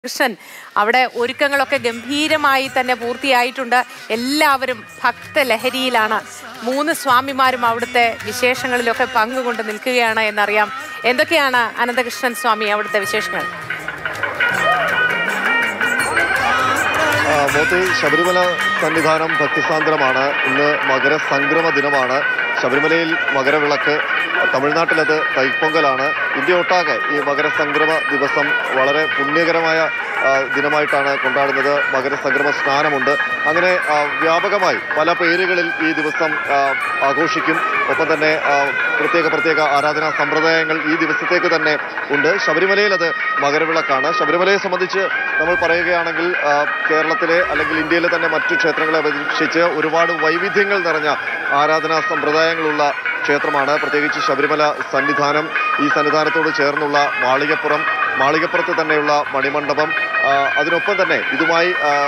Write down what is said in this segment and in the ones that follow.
കൃഷ്ണൻ അവിടെ ഒരുക്കങ്ങളൊക്കെ ഗംഭീരമായി തന്നെ പൂർത്തിയായിട്ടുണ്ട് എല്ലാവരും ഭക്തലഹരിയിലാണ് മൂന്ന് സ്വാമിമാരും അവിടുത്തെ വിശേഷങ്ങളിലൊക്കെ പങ്കുകൊണ്ട് നിൽക്കുകയാണ് എന്നറിയാം എന്തൊക്കെയാണ് അനന്തകൃഷ്ണൻ സ്വാമി അവിടുത്തെ വിശേഷങ്ങൾ ആ, മോത്തി ശബരിമല സന്നിധാനം ഭക്തിസാന്ദ്രമാണ് ഇന്ന് മകരസംക്രമ ദിനമാണ് ശബരിമലയിൽ മകരവിളക്ക് തമിഴ്നാട്ടിലത് തൈപ്പൊങ്കലാണ് ഇന്ത്യ ഒട്ടാകെ ഈ മകരസംക്രമ ദിവസം വളരെ പുണ്യകരമായ ആ, ദിനമായിട്ടാണ് കൊണ്ടാടുന്നത് മകരസംക്രമ സ്നാനമുണ്ട് അങ്ങനെ ആ, വ്യാപകമായി പല പേരുകളിൽ ഈ ദിവസം ആ, ആഘോഷിക്കും ഒപ്പം തന്നെ ആ, പ്രത്യേക പ്രത്യേക ആരാധനാ സമ്പ്രദായങ്ങൾ ഈ ദിവസത്തേക്ക് തന്നെ ഉണ്ട് ശബരിമലയിൽ അത് മകരവിളക്കാണ് ശബരിമലയെ സംബന്ധിച്ച് നമ്മൾ പറയുകയാണെങ്കിൽ ആ, കേരളത്തിലെ അല്ലെങ്കിൽ ഇന്ത്യയിലെ തന്നെ മറ്റു ക്ഷേത്രങ്ങളെ അപേക്ഷിച്ച് ഒരുപാട് വൈവിധ്യങ്ങൾ നിറഞ്ഞ ആരാധനാ സമ്പ്രദായങ്ങളുള്ള ക്ഷേത്രമാണ് പ്രത്യേകിച്ച് ശബരിമല സന്നിധാനം ഈ സന്നിധാനത്തോട് ചേർന്നുള്ള മാളികപ്പുറം മാളികപ്പുറത്ത് തന്നെയുള്ള മണിമണ്ഡപം ആ, അതിനൊപ്പം തന്നെ ഇതുമായി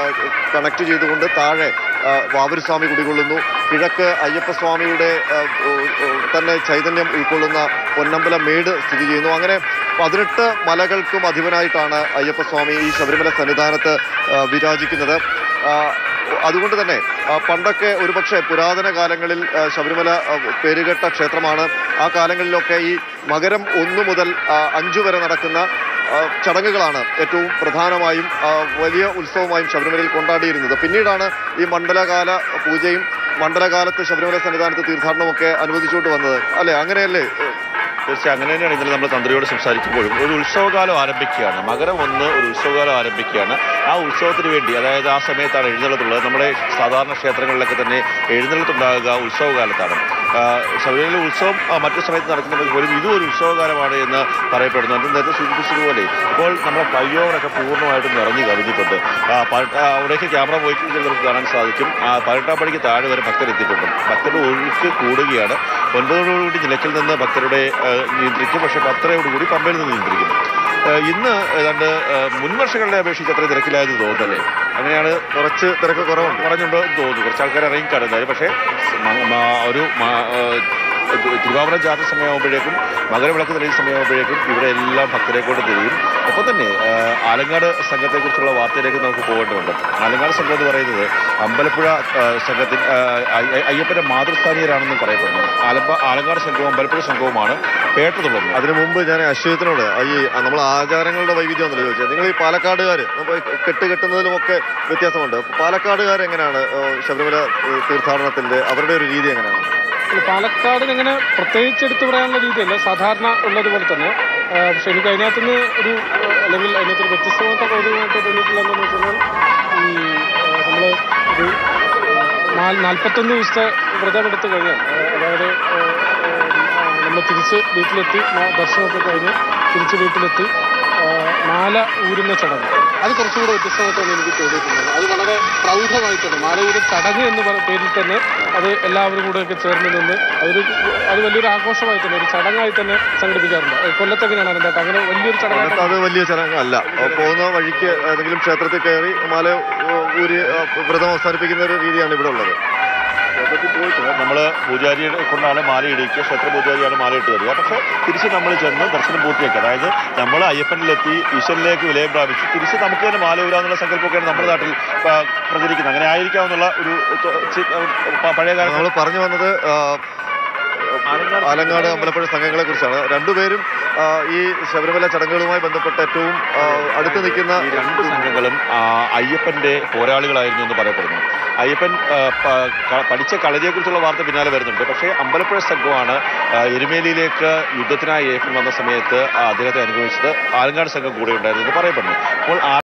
കണക്ട് ചെയ്തുകൊണ്ട് താഴെ ആ, വാവൂർസ്വാമി കുടികൊള്ളുന്നു കിഴക്ക് അയ്യപ്പസ്വാമിയുടെ ആ, ഓ, ഓ, തന്നെ ചൈതന്യം ഉൾക്കൊള്ളുന്ന പൊന്നമ്പലം മേട് സ്ഥിതി ചെയ്യുന്നു അങ്ങനെ പതിനെട്ട് മലകൾക്കും അധിപനായിട്ടാണ് അയ്യപ്പസ്വാമി ഈ ശബരിമല സന്നിധാനത്ത് ആ, വിരാജിക്കുന്നത് ആ, അതുകൊണ്ട് തന്നെ ആ, പണ്ടൊക്കെ ഒരുപക്ഷെ പുരാതന കാലങ്ങളിൽ ആ, ശബരിമല ആ, പേരുകേട്ട ക്ഷേത്രമാണ് ആ കാലങ്ങളിലൊക്കെ ഈ മകരം ഒന്നു മുതൽ ആ, അഞ്ചു വരെ നടക്കുന്ന ആ, ചടങ്ങുകളാണ് ഏറ്റവും പ്രധാനമായും ആ, വലിയ ഉത്സവമായും ശബരിമലയിൽ കൊണ്ടാടിയിരുന്നത് പിന്നീടാണ് ഈ മണ്ഡലകാല പൂജയും മണ്ഡലകാലത്ത് ശബരിമല സന്നിധാനത്ത് തീർത്ഥാടനമൊക്കെ അനുവദിച്ചുകൊണ്ട് വന്നത് അല്ലെ അങ്ങനെയല്ലേ തീർച്ചയായും അങ്ങനെ തന്നെയാണ് ഇന്നലെ നമ്മൾ തന്ത്രിയോട് സംസാരിക്കുമ്പോഴും ഒരു ഉത്സവകാലം ആരംഭിക്കുകയാണ് മകരം ഒന്ന് ഒരു ഉത്സവകാലം ആരംഭിക്കുകയാണ് ആ ഉത്സവത്തിന് വേണ്ടി അതായത് ആ സമയത്താണ് എഴുന്നള്ളത്തുള്ളത് നമ്മുടെ സാധാരണ ക്ഷേത്രങ്ങളിലൊക്കെ തന്നെ എഴുന്നള്ളത്തുണ്ടാകുക ഉത്സവകാലത്താണ് ആ, ശബരിമല ഉത്സവം ആ, മറ്റു സമയത്ത് നടക്കുന്നുണ്ടെങ്കിൽ പോലും ഇതും ഒരു ഉത്സവകാലമാണ് എന്ന് പറയപ്പെടുന്നു അത് നേരത്തെ സൂചിപ്പിച്ചതുപോലെ ഇപ്പോൾ നമ്മുടെ ഫ്ലൈഓവറൊക്കെ പൂർണ്ണമായിട്ടും നിറഞ്ഞു കവിഞ്ഞിട്ടുണ്ട് ആ, പ- ആ, അവിടേക്ക് ക്യാമറ പോയി കഴിഞ്ഞാൽ നമുക്ക് കാണാൻ സാധിക്കും ആ, പതിനെട്ടാപ്പടിക്ക് താഴെ വരെ ഭക്തരെത്തിയിട്ടുണ്ട് ഭക്തരുടെ ഒഴുക്ക് കൂടുകയാണ് ഒൻപതോടുകൂടി നിലയ്ക്കൽ നിന്ന് ഭക്തരുടെ ആ, നിയന്ത്രിക്കും പക്ഷേ പത്തരയോടുകൂടി പമ്പയിൽ നിന്ന് നിയന്ത്രിക്കും ആ, ഇന്ന് ഏതാണ്ട് ആ, മുൻവർഷങ്ങളെ അപേക്ഷിച്ച് അത്ര തിരക്കിലായത് തോന്നുന്നല്ലേ അങ്ങനെയാണ് കുറച്ച് തിരക്ക് കുറവുണ്ട് പറഞ്ഞുണ്ടോ എന്ന് തോന്നുന്നു കുറച്ച് ആൾക്കാർ ഇറങ്ങി കടന്നത് പക്ഷേ മ- മ- ഒരു മ- ആ, തിരുവാഭരണം ജാഥ സമയമാകുമ്പോഴേക്കും മകരവിളക്ക് തെളിയുന്ന സമയമാകുമ്പോഴേക്കും ഇവിടെ എല്ലാം ഭക്തരെ കൊണ്ട് തിരിയും ഒപ്പം തന്നെ ആ, ആലങ്ങാട് സംഘത്തെക്കുറിച്ചുള്ള വാർത്തയിലേക്ക് നമുക്ക് പോകേണ്ടതുണ്ട് ആലങ്ങാട് സംഘം എന്ന് പറയുന്നത് അമ്പലപ്പുഴ ആ, സംഘത്തിൽ ആ, അയ്യ- അയ്യപ്പന്റെ മാതൃസ്ഥാനീയരാണെന്നും പറയപ്പെടുന്നു ആലപ്പ ആലങ്ങാട് സംഘവും അമ്പലപ്പുഴ സംഘവുമാണ് പേട്ട തുള്ളുന്നത് അതിനു മുമ്പ് ഞാൻ അശ്വത്തിനോട് ഈ നമ്മൾ ആചാരങ്ങളുടെ വൈവിധ്യം എന്നല്ലേ ചോദിച്ചത് നിങ്ങൾ ഈ പാലക്കാടുകാർ കെട്ട് കെട്ടുന്നതിലുമൊക്കെ വ്യത്യാസമുണ്ട് പാലക്കാടുകാർ എങ്ങനെയാണ് ഏഹ്, ശബരിമല ഏഹ്, തീർത്ഥാടനത്തിന്റെ അവരുടെ ഒരു രീതി എങ്ങനെയാണ് പാലക്കാടിന് ഇങ്ങനെ പ്രത്യേകിച്ച് എടുത്തു പറയാനുള്ള രീതിയല്ല സാധാരണ ഉള്ളതുപോലെ തന്നെ ആ, പക്ഷെ എനിക്ക് അതിനകത്തുനിന്ന് ഒരു ആ, അല്ലെങ്കിൽ അതിനകത്തൊരു വ്യത്യസ്തമായിട്ട് കൗതുകമായിട്ട് തോന്നിയിട്ടുള്ളതെന്ന് വെച്ചാൽ ഈ നമ്മൾ ഒരു നാല് നാൽപ്പത്തൊന്ന് ദിവസത്തെ വ്രതമെടുത്ത് കഴിഞ്ഞാൽ ആ, അതായത് നമ്മൾ തിരിച്ച് വീട്ടിലെത്തി ആ, ദർശനമൊക്കെ കഴിഞ്ഞ് തിരിച്ച് വീട്ടിലെത്തി ആ, മാല ഊരുന്ന ചടങ്ങ് അത് കുറച്ചുകൂടെ വ്യത്യസ്തമായിട്ടാണ് എനിക്ക് തോന്നിയിട്ടുള്ളത് അത് വളരെ പ്രൗഢമായിട്ടാണ് മാല ഊര് ചടങ്ങ് എന്ന് പറ പേരിൽ തന്നെ അത് എല്ലാവരും കൂടെ ഒക്കെ ചേർന്ന് നിന്ന് അതൊരു അത് വലിയൊരു ആഘോഷമായി തന്നെ ഒരു ചടങ്ങായി തന്നെ സംഘടിപ്പിക്കാറുണ്ട് അത് കൊല്ലത്തെങ്ങനെയാണ് അനന്താട്ട് അങ്ങനെ വലിയൊരു അന്നത്തെ ചടങ്ങായിട്ട് അത് വലിയ ചടങ്ങല്ല പോകുന്ന വഴിക്ക് ഏതെങ്കിലും ക്ഷേത്രത്തിൽ കയറി മാല ഏഹ്, ഊരി ഏഹ്, വ്രതം അവസാനിപ്പിക്കുന്ന ഒരു രീതിയാണ് ഇവിടെ ഉള്ളത് ക്ഷേത്രത്തിൽ പോയിട്ട് നമ്മൾ പൂജാരിയെ കൊണ്ടാണ് മാല ഇടിക്കുക ക്ഷേത്ര പൂജാരിയാണ് മാല ഇട്ട് തരിക പക്ഷേ തിരിച്ച് നമ്മൾ ചെന്ന് ദർശനം പൂർത്തിയാക്കുക അതായത് നമ്മൾ അയ്യപ്പനിലെത്തി ഈശ്വരനിലേക്ക് വിലയം പ്രാപിച്ച് തിരിച്ച് നമുക്ക് തന്നെ മാല ഊരാന്നുള്ള സങ്കല്പമൊക്കെയാണ് നമ്മുടെ നാട്ടിൽ ആ, പ്രചരിക്കുന്നത് അങ്ങനെ ആയിരിക്കാമെന്നുള്ള ഒരു തൊ- ചി- പ- പഴയ കാലത്ത് നമ്മൾ പറഞ്ഞു വന്നത് ആഹ്, ആലങ്ങാട് അമ്പലപ്പുഴ സംഘങ്ങളെ കുറിച്ചാണ് രണ്ടുപേരും ആഹ്, ഈ ശബരിമല ചടങ്ങുകളുമായി ബന്ധപ്പെട്ട് ഏറ്റവും ആഹ്, അടുത്ത് നിൽക്കുന്ന ഈ രണ്ട് സംഘങ്ങളും ആ, അയ്യപ്പന്റെ പോരാളികളായിരുന്നു എന്ന് പറയപ്പെടുന്നു അയ്യപ്പൻ ആ, പ- ക- പഠിച്ച കളരിയെക്കുറിച്ചുള്ള വാർത്ത പിന്നാലെ വരുന്നുണ്ട് പക്ഷേ അമ്പലപ്പുഴ സംഘമാണ് ആ, എരുമേലിയിലേക്ക് യുദ്ധത്തിനായി അയ്യപ്പൻ വന്ന സമയത്ത് ആ, അദ്ദേഹത്തെ അനുഭവിച്ചത് ആലങ്ങാട് സംഘം കൂടെ ഉണ്ടായിരുന്നു എന്ന് പറയപ്പെടുന്നു അപ്പോൾ